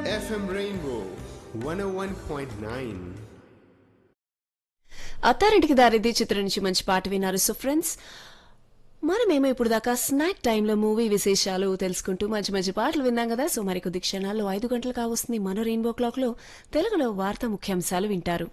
FM Rainbow 101.9. అత్తారింటికి దారిది చిత్రం నుంచి మంచి పాట విన్నారు సో ఫ్రెండ్స్ మనమేమో ఇప్పుడు దాకా స్నాక్ టైంలో మూవీ విశేషాలు తెలుసుకుంటూ మంచి మంచి పాటలు విన్నాం కదా సో మరికొద్ది క్షణాల్లో ఐదు గంటలు కావస్తుంది మన రెయిన్బో క్లాక్ లో తెలుగులో వార్తా ముఖ్యాంశాలు వింటారు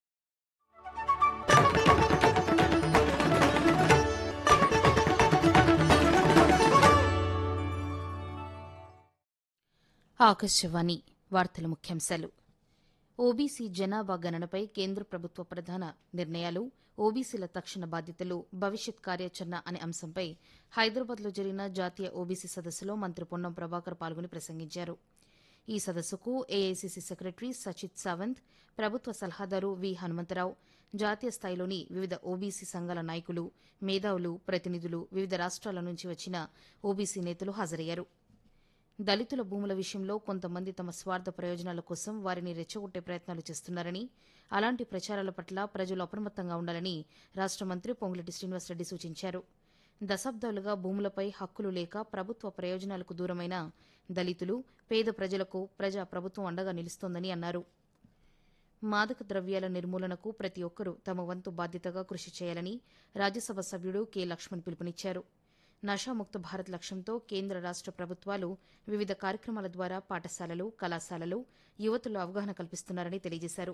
ఆకాశవాణి వార్తల ముఖ్యాంశాలు ఓబీసీ జనాభా గణనపై కేంద్ర ప్రభుత్వ ప్రధాన నిర్ణయాలు ఓబీసీల తక్షణ బాధ్యతలు భవిష్యత్ కార్యాచరణ అనే అంశంపై హైదరాబాద్లో జరిగిన జాతీయ ఓబీసీ సదస్సులో మంత్రి పొన్నం ప్రభాకర్ పాల్గొని ప్రసంగించారు ఈ సదస్సుకు ఏఐసీసీ సెక్రటరీ సచిత్ సావంత్ ప్రభుత్వ సలహాదారు వి హనుమంతరావు జాతీయ స్థాయిలోని వివిధ ఓబీసీ సంఘాల నాయకులు మేధావులు ప్రతినిధులు వివిధ రాష్ట్రాల నుంచి వచ్చిన ఓబీసీ నేతలు హాజరయ్యారు దళితుల భూముల విషయంలో కొంతమంది తమ స్వార్థ ప్రయోజనాల కోసం వారిని రెచ్చగొట్టే ప్రయత్నాలు చేస్తున్నారని అలాంటి ప్రచారాల పట్ల ప్రజలు అప్రమత్తంగా ఉండాలని రాష్ట మంత్రి పొంగులటి శ్రీనివాసరెడ్డి సూచించారు దశాబ్దాలుగా భూములపై హక్కులు లేక ప్రభుత్వ ప్రయోజనాలకు దూరమైన దళితులు పేద ప్రజలకు ప్రజా ప్రభుత్వం అండగా నిలుస్తోందని అన్నారు మాదక ద్రవ్యాల నిర్మూలనకు ప్రతి ఒక్కరూ తమ వంతు బాధ్యతగా కృషి చేయాలని రాజ్యసభ సభ్యుడు కె లక్ష్మణ్ పిలుపునిచ్చారు నషాముక్త భారత్ లక్ష్యంతో కేంద్ర రాష్ట ప్రభుత్వాలు వివిధ కార్యక్రమాల ద్వారా పాఠశాలలు కళాశాలలు యువతలో అవగాహన కల్పిస్తున్నారని తెలియజేశారు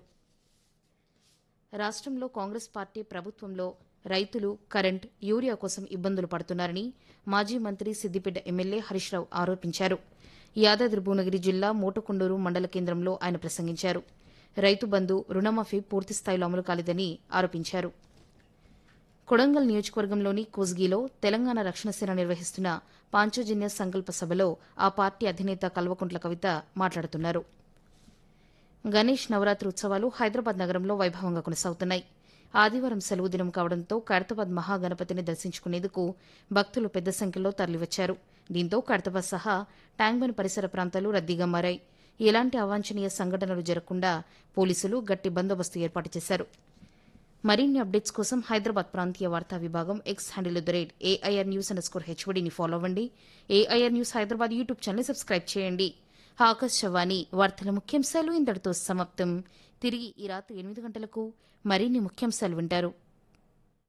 రాష్ట్రంలో కాంగ్రెస్ పార్టీ ప్రభుత్వంలో రైతులు కరెంట్ యూరియా కోసం ఇబ్బందులు పడుతున్నారని మాజీ మంత్రి సిద్దిపేట ఎమ్మెల్యే హరీష్ రావు ఆరోపించారు యాదాద్రి భువనగిరి జిల్లా మోటకొండూరు మండల కేంద్రంలో ఆయన ప్రసంగించారు రైతు బంధు రుణమాఫీ పూర్తి స్థాయిలో అమలు కాలేదని ఆరోపించారు కొడంగల్ నియోజకవర్గంలోని కోస్గిలో తెలంగాణ రక్షణ సేన నిర్వహిస్తున్న పాంచజన్య సంకల్ప సభలో ఆ పార్టీ అధినేత కల్వకుంట్ల కవిత మాట్లాడుతున్నారు గణేష్ నవరాత్రి ఉత్సవాలు హైదరాబాద్ నగరంలో వైభవంగా కొనసాగుతున్నాయి ఆదివారం సెలవు దినం కావడంతో ఖైరతాబాద్ మహాగణపతిని దర్శించుకునేందుకు భక్తులు పెద్ద సంఖ్యలో తరలివచ్చారు దీంతో ఖైరతాబాద్ సహా ట్యాంక్బన్ పరిసర ప్రాంతాలు రద్దీగా మారాయి ఎలాంటి అవాంఛనీయ సంఘటనలు జరగకుండా పోలీసులు గట్టి బందోబస్తు ఏర్పాటు చేశారు మరిన్ని అప్డేట్స్ కోసం హైదరాబాద్ ప్రాంతీయ వార్తా విభాగం X handle the rate AIR news underscore హెచ్వడిని ఫాలో అవ్వండి AIR news Hyderabad YouTube channel subscribe చేయండి ఆకాశవాణి వార్తల ముఖ్యాంశాలు ఇంతటితో సమాప్తం తిరిగి ఈ రాత్రి ఎనిమిది గంటలకు మరిన్ని ముఖ్యాంశాలు వింటారు